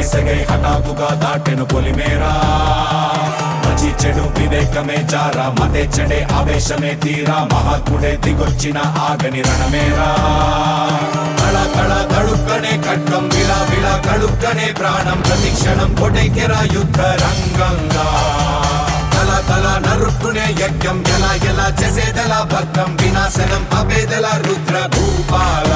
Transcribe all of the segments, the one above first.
పదేసగై హఠాత్తుగా దాటెను పొలిమేరా మంచి చెడు వివేకమే జారా మతే చెడే ఆవేశమే తీరా మహాత్ముడే దిగొచ్చిన ఆగని రణమేరా తళ తళ తడుక్కనే ఖడ్గం విలా విలా కడుక్కనే ప్రాణం ప్రతి క్షణం కొటైకెరా యుద్ధ రంగంగా తల తల నరుక్కునే యజ్ఞం ఎలా ఎలా చేసేదలా భక్తం వినాశనం అభేదల రుద్ర భూపాల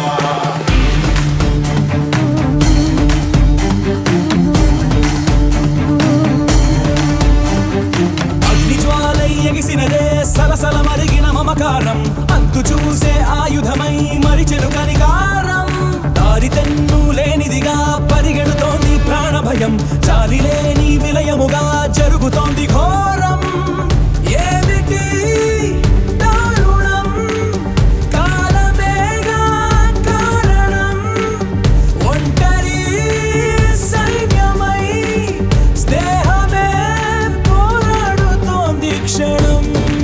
అగ్నిజ్వాలై ఎగిసినదే సలసల మరిగిన మమకారం అంతు చూసే ఆయుధమై మరిచెను కనికారం దారి తెన్ను లేనిదిగా పరిగెడుతోంది ప్రాణ భయం చాలి లేని విలయముగా జరుగుతోంది ఘోరం ఏమిటి దారుణం కాలమేగా కారణం ఒంటరి సైన్యమై స్నేహమే పోరాడుతోంది క్షణం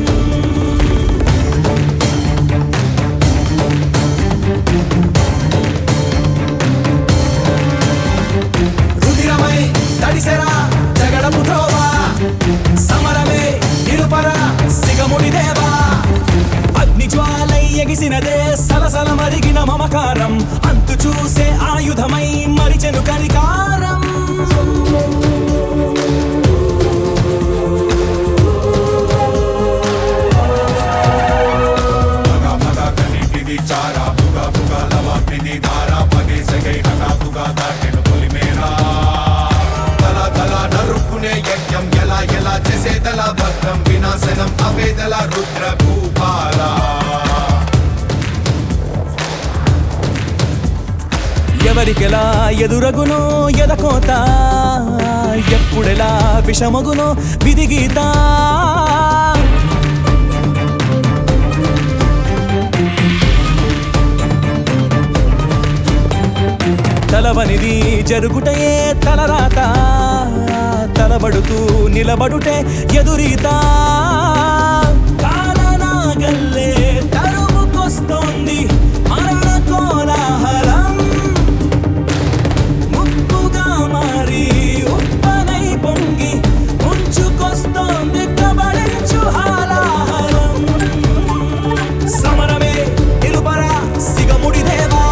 రుధిరమై తడిసెరా జగడపు త్రోవా సమరమే నిరుపర సిగముడి దేవా అగ్ని జ్వాలై ఎగిసినదే సలసల మరిగిన మమకారం అంతు చూసే ఆయుధమై మరిచెను కనికారం భగ భగ కనిటిది చారా బుగ బుగ లవాగ్నిది ధారా పదేసగై హఠాత్తుగా దాటెను పొలిమేరా తల తల నరుక్కునే యజ్ఞం ఎలా ఎలా చేసేదలా భక్తం వినాశనం అవేదల రుద్ర భూపాల ఎవరికెలా ఎదురగునో ఎదకోత ఎప్పుడెలా విషమగునో విధిగీత తలవనిది జరుగుటయే తలరాత తలబడుతూ నిలబడుటే ఎదురీత కాలనాగల్లే తరుముకొస్తోంది మరణ కోలాహలం ముప్పుగా మారి ఉప్పనై పొంగి ఉంచుకొస్తోంది కబడించు హాలాహలం సమరమే నిలుపరా సిగముడి దేవా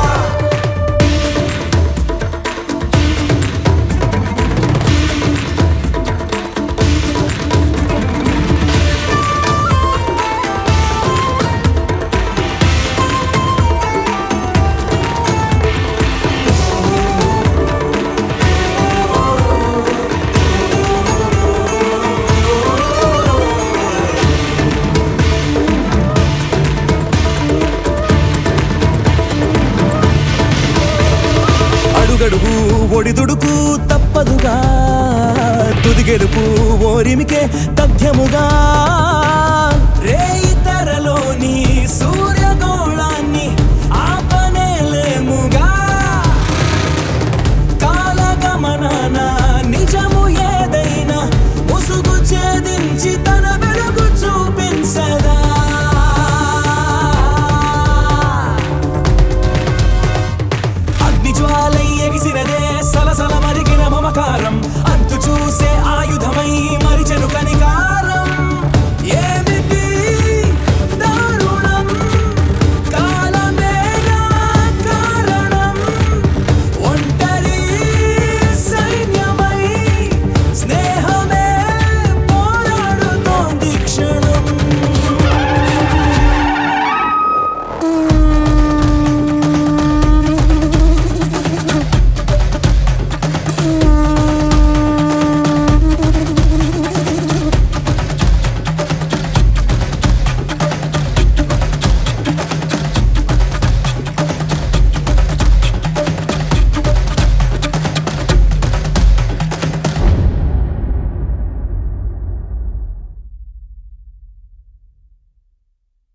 అడుగడుగు ఒడిదుడుకు తప్పదుగా తుది గెలుపు ఓరిమికే తథ్యముగా రేయి తరలోని సూర్య